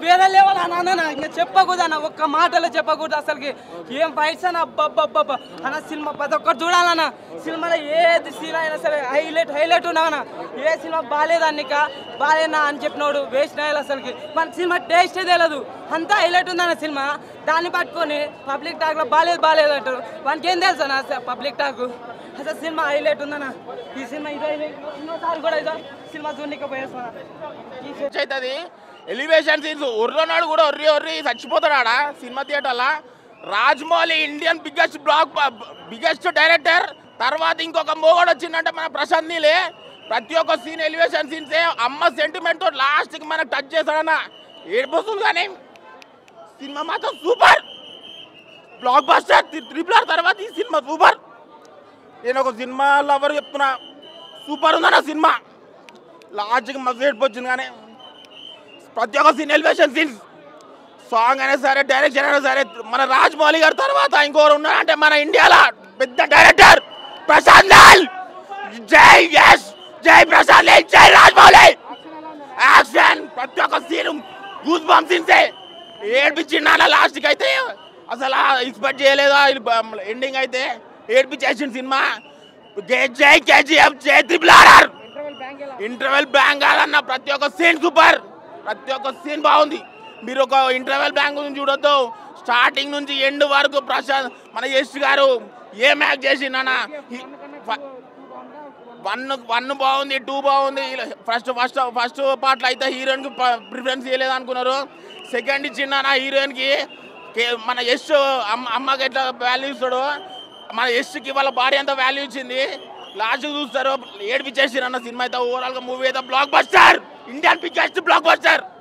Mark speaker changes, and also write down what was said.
Speaker 1: వేరే లెవెల్ అన్న అన్న ఇంకా చెప్పకూడదు అన్న ఒక్క మాటలో చెప్పకూడదు అసలుకి ఏం ఫైట్స్ అన్న అబ్బబ్బబ్బబ్బ అన్న సినిమా ప్రతి ఒక్కరు చూడాలన్న సినిమాలో ఏది సీన్ అయినా సరే హైలైట్ హైలైట్ ఉన్నావన్న ఏ సినిమా బాగాలేదు అన్నిక బాగాలేనా అని చెప్పినోడు వేస్ట్ అయ్యాలి అసలుకి మన సినిమా టేస్టే తెలియదు అంతా హైలైట్ ఉందన్న సినిమా దాన్ని పట్టుకొని పబ్లిక్ టాక్లో బాగాలేదు బాగాలేదు అంటారు వానికి ఏం తెలుసు అన్న పబ్లిక్ టాక్ అసలు సినిమా హైలైట్ ఉందన్న ఈ సినిమా ఇదో ఇన్నోసారి కూడా ఇదో సినిమా చూడనిక పోయేస్తున్నా ఈ సి-
Speaker 2: అవుతుంది ఎలివేషన్ సీన్స్ ఉర్రనాడు కూడా ఒర్రి ఒర్రి చచ్చిపోతాడు ఆడ సినిమా థియేటర్లో Rajamouli Indian biggest block biggest director తర్వాత ఇంకొక మోగోడు వచ్చిందంటే మన ప్రశాంత్ నీలే ప్రతి ఒక్క సీన్ ఎలివేషన్ సీన్సే అమ్మ సెంటిమెంట్ లాస్ట్కి మనకు టచ్ చేశాడన్న ఏడిపోతుంది కానీ సినిమా మాత్రం super blockbuster triple R తర్వాత ఈ సినిమా సూపర్ నేను ఒక సినిమా లవర్ చెప్తున్నా సూపర్ ఉందన్న సినిమా లాస్ట్కి మస్తు ఏడిపోతుంది కానీ ప్రతి ఒక్క సీన్ ఎలివేషన్ సీన్స్ సాంగ్ అయినా సరే డైరెక్షన్ అయినా సరే మన రాజమౌళి గారి తర్వాత ఇంకోరు ఉన్నారంటే మన ఇండియాలో పెద్ద డైరెక్టర్ ప్రశాంత్ లాల్ జై ఎస్ జై ప్రశాంత్ లాల్ జై రాజమౌళి యాక్షన్ ప్రతి ఒక్క సీన్ గూస్ బంప్ సీన్సే ఏడ్పించిండు లాస్ట్కి అయితే అసలు ఎక్స్పెక్ట్ చేయలేదా ఎండింగ్ అయితే ఏడ్పించేసిండు సినిమా జై జై కేజీఎఫ్ జై త్రిపుల్ ఆర్ఆర్ ఇంటర్వెల్ బ్యాంక్ కాదన్న ప్రతి ఒక్క సీన్ సూపర్ ప్రతి ఒక్క సీన్ బాగుంది మీరు ఒక ఇంటర్వెల్ బ్యాంక్ నుంచి చూడొద్దు స్టార్టింగ్ నుంచి ఎండ్ వరకు ప్రశాంత్ మన యశ్ గారు ఏ మ్యాచ్ చేసిండన్న వన్ వన్ బాగుంది టూ బాగుంది ఫస్ట్ ఫస్ట్ ఫస్ట్ పార్ట్లో అయితే హీరోయిన్కి ప్రిఫరెన్స్ ఇవ్వలేదు అనుకున్నారు సెకండ్ ఇచ్చిండ హీరోయిన్కి మన యశ్ అమ్మ అమ్మకి ఎట్లా వాల్యూ ఇస్తాడు మన యశ్కి వాళ్ళ భార్య ఎంత వాల్యూ ఇచ్చింది లాస్ట్ చూస్తారు ఏడిపించేసి అన్న సినిమా అయితే ఓవరాల్గా మూవీ అయితే blockbuster Indian biggest block buster